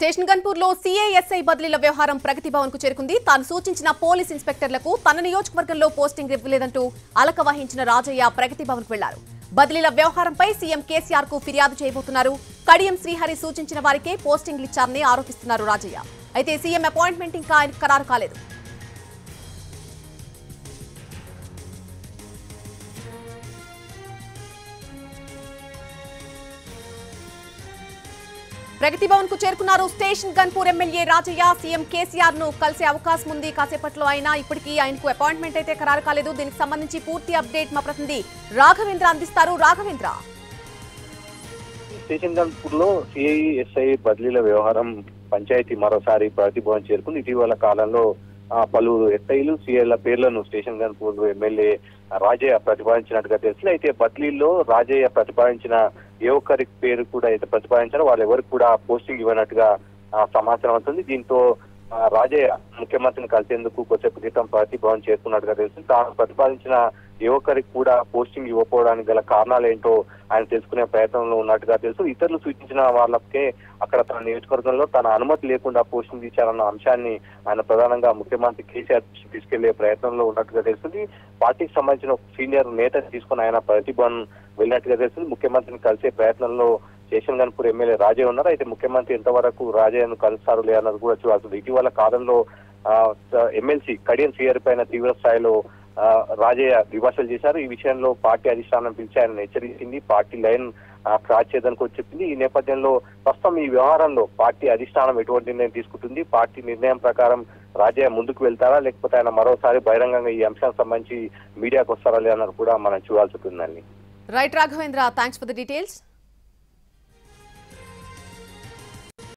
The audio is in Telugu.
స్టేషన్ గన్పూర్ లో సీఏఎస్ఐ బదిలీల వ్యవహారం ప్రగతి భవన్ కు చేరుకుంది తాను సూచించిన పోలీస్ ఇన్స్పెక్టర్లకు తన నియోజకవర్గంలో పోస్టింగ్ ఇవ్వలేదంటూ అలక వహించిన రాజయ్య ప్రగతి భవన్ కు వెళ్లారు బదిలీల వ్యవహారంపై సీఎం కేసీఆర్ కు ఫిర్యాదు చేయబోతున్నారు కడియం శ్రీహరి సూచించిన వారికే పోస్టింగ్లు ఇచ్చారని ఆరోపిస్తున్నారు రాజయ్య అయితే సీఎం అపాయింట్మెంట్ ఇంకా ఆయనకు ఖరారు కాలేదు ప్రగతి భవన్ కు చేరుకున్నారు station Ghanpur MLA Rajaiah CM KCR ను కలిసే అవకాశం ఉంది కాసేపట్లో అయినా ఇప్పటికీ ఆయనకు అపాయింట్మెంట్ అయితే ఖరారు కాలేదు దీనికి సంబంధించి పూర్తి అప్డేట్ మా ప్రతినిధి రాఘవేంద్ర అందిస్తారు రాఘవేంద్ర స్టేషన్ గన్పూర్ లో సిఐఎస్ఐ బదిలీల వ్యవహారం పంచాయతీ మరోసారి ప్రతిభవన్ చేరుకుంది ఇటీవల కాలంలో ఆ, పలువురు ఎస్ఐలు సిఐల పేర్లను స్టేషన్ గన్పూర్ ఎమ్మెల్యే రాజయ్య ప్రతిపాదించినట్టుగా తెలిసింది అయితే బదిలీలో రాజయ్య ప్రతిపాదించిన ఏ ఒక్కరి పేరు కూడా అయితే ప్రతిపాదించారో వాళ్ళు ఎవరికి కూడా పోస్టింగ్ ఇవ్వనట్టుగా ఆ, సమాచారం అవుతుంది దీంతో ఆ, రాజయ్య ముఖ్యమంత్రిని కలిసేందుకు కొద్దిసేపు క్రితం ప్రతిభవన్ చేరుకున్నట్టుగా తెలిసింది తాను ప్రతిపాదించిన ఏ ఒక్కరికి కూడా పోస్టింగ్ ఇవ్వకపోవడానికి గల కారణాలు ఏంటో ఆయన తెలుసుకునే ప్రయత్నంలో ఉన్నట్టుగా తెలుసు ఇతరులు సూచించిన వాళ్ళకే అక్కడ తన నియోజకవర్గంలో తన అనుమతి లేకుండా పోస్టింగ్ ఇచ్చారన్న అంశాన్ని ఆయన ప్రధానంగా ముఖ్యమంత్రి కేసీఆర్ దృష్టికి తీసుకెళ్లే ప్రయత్నంలో ఉన్నట్టుగా తెలుస్తుంది పార్టీకి సంబంధించిన ఒక సీనియర్ నేత తీసుకుని ఆయన ప్రతిభవన్ వెళ్ళినట్టుగా తెలుస్తుంది ముఖ్యమంత్రిని కలిసే ప్రయత్నంలో శేషన్ గన్పూర్ ఎమ్మెల్యే రాజే ఉన్నారు అయితే ముఖ్యమంత్రి ఎంతవరకు రాజయ్యను కలుస్తారు లేదన్నది కూడా చూడాల్సింది ఇటీవల కాలంలో ఎమ్మెల్సీ కడియం సీఆర్ పైన తీవ్ర స్థాయిలో ఆ, రాజయ్య విమర్శలు చేశారు ఈ విషయంలో పార్టీ అధిష్టానం పిలిచి ఆయన హెచ్చరించింది పార్టీ లైన్ ఆ, క్రాస్ చేయడానికి వచ్చి చెప్పింది ఈ నేపథ్యంలో ప్రస్తుతం ఈ వ్యవహారంలో పార్టీ అధిష్టానం ఎటువంటి నిర్ణయం తీసుకుంటుంది పార్టీ నిర్ణయం ప్రకారం రాజయ్య ముందుకు వెళ్తారా లేకపోతే ఆయన మరోసారి బహిరంగంగా ఈ అంశానికి సంబంధించి మీడియాకు వస్తారా లేదన్నది కూడా మనం చూడాల్సి ఉంటుందండి right Raghavendra thanks for the details